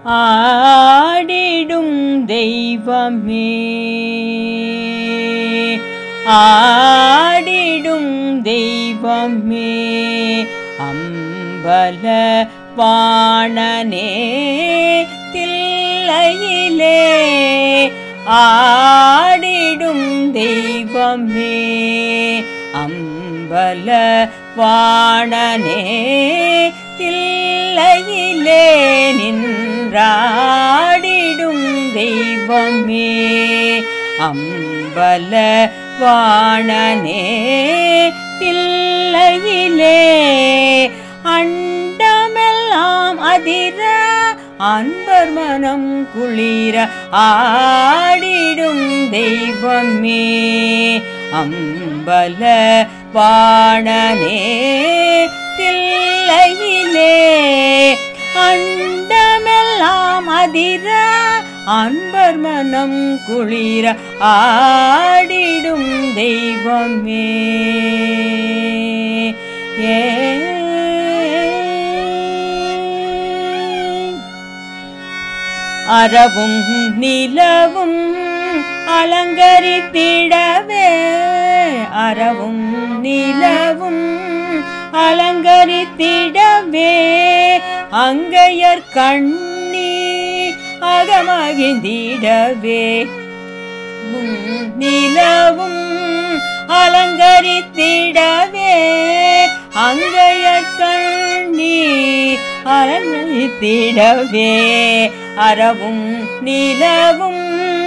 ஆடிடும் தெய்வமே ஆடிடும் தெய்வமே அம்பல வாணனே தில்லையிலே ஆடிடும் தெய்வமே அம்பல வாணனே தில்லையிலே நின்றாடிடும் தெய்வமே அம்பல வாணனே தில்லையிலே அண்டமெல்லாம் அதிர அன்பர் மனம் குளிர ஆடிடும் தெய்வமே அம்பல வாணனே தில்லையிலே அண்டமெல்லாம் அதிர அன்பர் மனம் குளிர ஆடிடும் தெய்வமே ஏ அறவும் நிலவும் அலங்கரித்திடவே அறவும் நிலவும் அலங்கரித்திடவே அங்கையர் கண்ணி அகமகிந்திடவே நிலவும் அலங்கரித்திடவே அங்கையர் கண்ணி அலங்கரித்திடவே அறவும் நிலவும்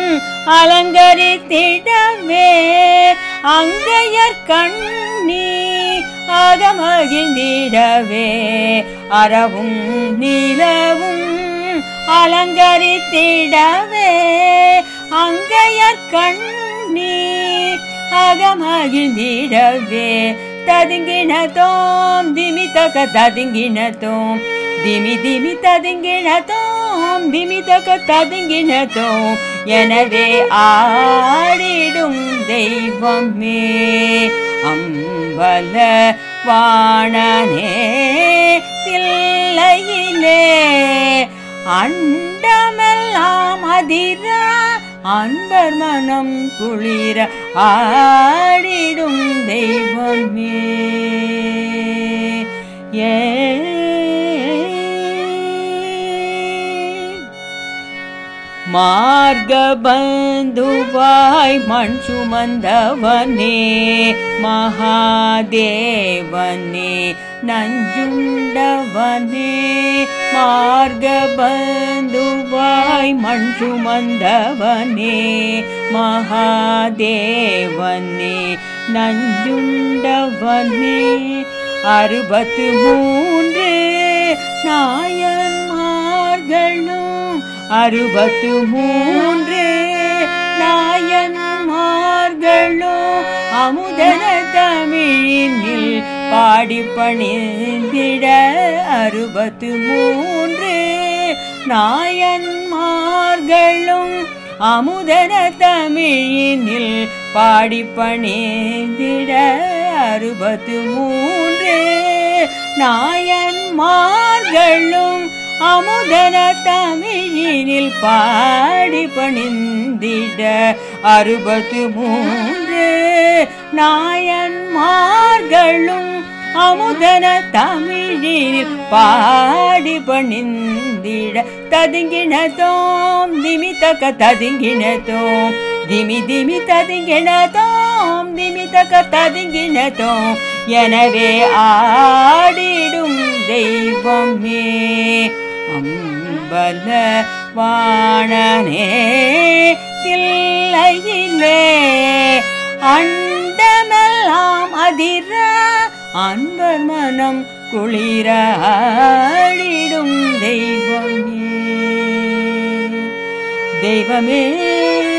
அலங்கரித்திடவே அங்கையர் கண்ணி அகமகிழ்ந்திடவே அறவும் நிலவும் அலங்கரித்திடவே அங்கையர் கண்ணி அகமகிழ்ந்திடவே ததுங்கின தோம் திமி தக ததுங்கின தோம் திமி திமி ததுங்கின தோம் திமி தக ததுங்கின தோம் எனவே ஆடிடும் தெய்வமே அம்பல வாணனே தில்லையிலே அண்டமெல்லாம் அதிர அன்பர் மனம் குளிர ஆடிடும் தெய்வமே ஏ மார்கபந்துவாய் மண் சுமந்தவனே மகாதேவனே நஞ்சுண்டவனே மார்கபந்துவாய் மண் சுமந்தவனே மகாதேவனே நஞ்சுண்டவனே அறுபத்து மூன்று நாயன்மார்களும் அறுபத்து மூன்று நாயன்மார்களும் அமுதன தமிழினில் பாடி பணிந்திட அறுபத்து மூன்று நாயன்மார்களும் அமுதன தமிழினில் பாடி பணிந்திட அறுபத்து மூன்று நாயன்மார்களும் அமுதன தமிழினில் பாடி பணிந்திட அறுபத்து மூன்று நாயன்மார்களும் அமுதன தமிழில் பாடி பணிந்திட ததுங்கின தோம் திமி தக்க ததுங்கின தோம் திமி திமி ததுங்கின தோம் திமி தக்க ததுங்கின தோம் எனவே ஆடிடும் தெய்வமே அம்பல வாணனே தில்லையிலே அண்டமெல்லாம் அதிர அன்பர் மனம் குளிர ஆடிடும் தெய்வமே தெய்வமே